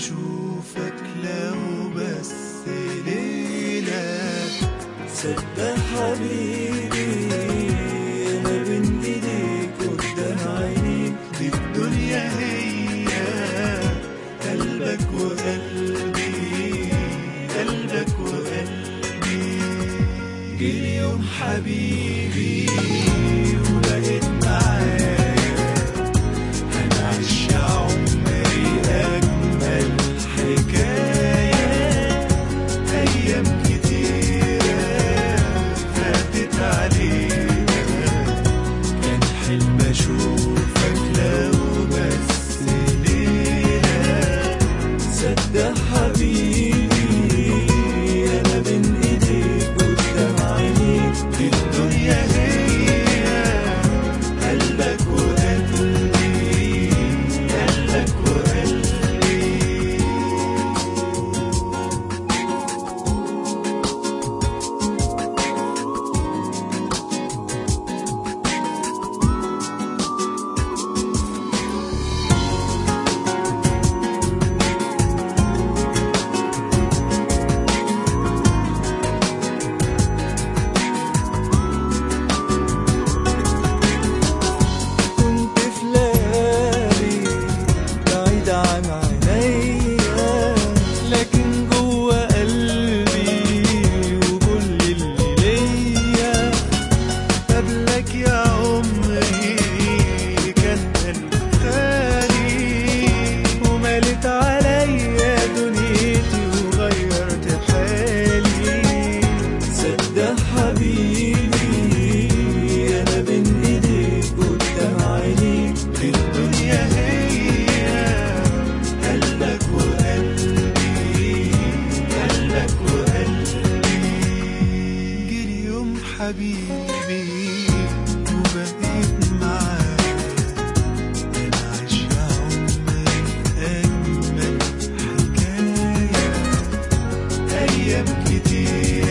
اشوفك لو بس ليلة صدق حبيبي انا بين ايديك قدام عينيك دي الدنيا هي قلبك وقلبي قلبك وقلبي جه اليوم حبيبي وبقيت معاك هنعيش يا عمري أجمل حكاية أيام كتيرة فاتت علينا كان حلم أشوفك لو بس ليلة صدق حبيبي انا بين ايديك قدام عينيك دي الدنيا هي قلبك وقلبي قلبك وقلبي كنت في ليالي بعيد عن عينيا لكن جوا قلبي وكل اللي ليا قبلك يا عمري كان قلبي خالي وملت عليا دنيتي وغيرت حالي صدق حبيبي انا بين ايديك قدام عينيك دي الدنيا هي قلبك وقلبي قلبك وقلبي جه اليوم حبيبي وبقيت معاك انا عايش يا عمري اجمل حكايه ايام كتير